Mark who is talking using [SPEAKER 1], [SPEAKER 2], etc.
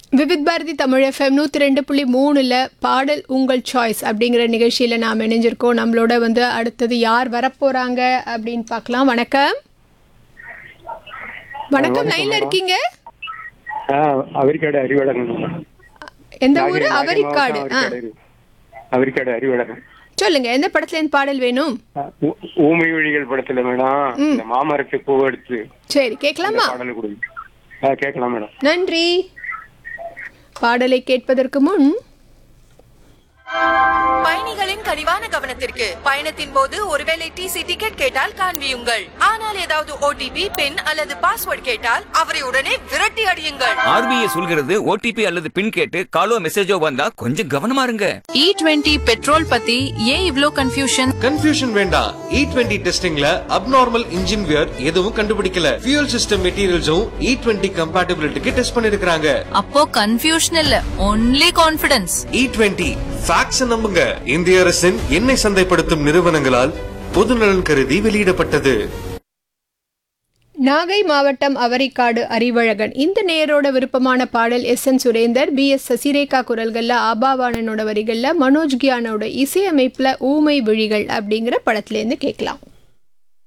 [SPEAKER 1] Vividh Bharathi Tamil FM நூற்றி ரெண்டு புள்ளி மூணில் பாடல் உங்கள் சாய்ஸ் அப்படிங்கிற நிகழ்ச்சியில் நாம் இணைஞ்சிருக்கோம் நம்மளோட வந்து அடுத்தது யார் வரப்போகிறாங்க அப்படின்னு பார்க்கலாம் வணக்கம் வணக்கம் லைனில் இருக்கீங்க
[SPEAKER 2] அவரிக்காடு அறிவழகன்
[SPEAKER 1] எந்த ஊர் அவரிக்காடு ஆ
[SPEAKER 2] அவரிக்காடு அறிவழகன்
[SPEAKER 1] சொல்லுங்க எந்த படத்துல இருந்து பாடல் வேணும்
[SPEAKER 2] ஊ- ஊமை வழிகள் படத்துல மேடம் இந்த மாமரத்து பூ எடுத்து
[SPEAKER 1] சரி கேட்கலாமா
[SPEAKER 2] பாடல் கொடுங்க ஆ, கேட்கலாம் மேடம்
[SPEAKER 1] நன்றி பாடலை கேட்பதற்கு முன்
[SPEAKER 3] பயணிகளின் கனிவான கவனத்திற்கு பயணத்தின் போது ஒருவேளை டிசி டிக்கெட் கேட்டால் காண்பியுங்கள் ஆனால் ஏதாவது ஓடிபி பின் அல்லது பாஸ்வேர்ட் கேட்டால் அவரை உடனே விரட்டி அடியுங்கள்
[SPEAKER 4] ஆர்பிஐ சொல்கிறது ஓடிபி அல்லது பின் கேட்டு காலோ மெசேஜோ வந்தா கொஞ்சம் கவனமா இருங்க
[SPEAKER 3] இ டுவெண்ட்டி பெட்ரோல் பத்தி ஏன் இவ்ளோ கன்ஃபியூஷன்
[SPEAKER 5] கன்ஃபியூஷன் வேண்டாம் இ டுவெண்ட்டி டெஸ்டிங்ல அப்நார்மல் இன்ஜின் வியர் எதுவும் கண்டுபிடிக்கல ஃபியூல் சிஸ்டம் மெட்டீரியல்ஸும் இ டுவெண்ட்டி கம்பேட்டபிலிட்டிக்கு டெஸ்ட் பண்ணிருக்காங்க
[SPEAKER 3] அப்போ கன்ஃபியூஷன் இல்ல only confidence
[SPEAKER 5] E twenty facts நம்புங்க இந்திய அரசின் எண்ணெய் சந்தைப்படுத்தும் நிறுவனங்களால் பொதுநலன் கருதி வெளியிடப்பட்டது
[SPEAKER 1] நாகை மாவட்டம் அவரிக்காடு அறிவழகன் இந்த நேரோட விருப்பமான பாடல் S N Surender P S Sasirekha குரல்கள்ல ஆபாவாணனோட வரிகள்ல மனோஜ் கியானோட இசையமைப்புல ஊமை விழிகள் அப்படிங்கிற படத்துலேருந்து கேட்கலாம்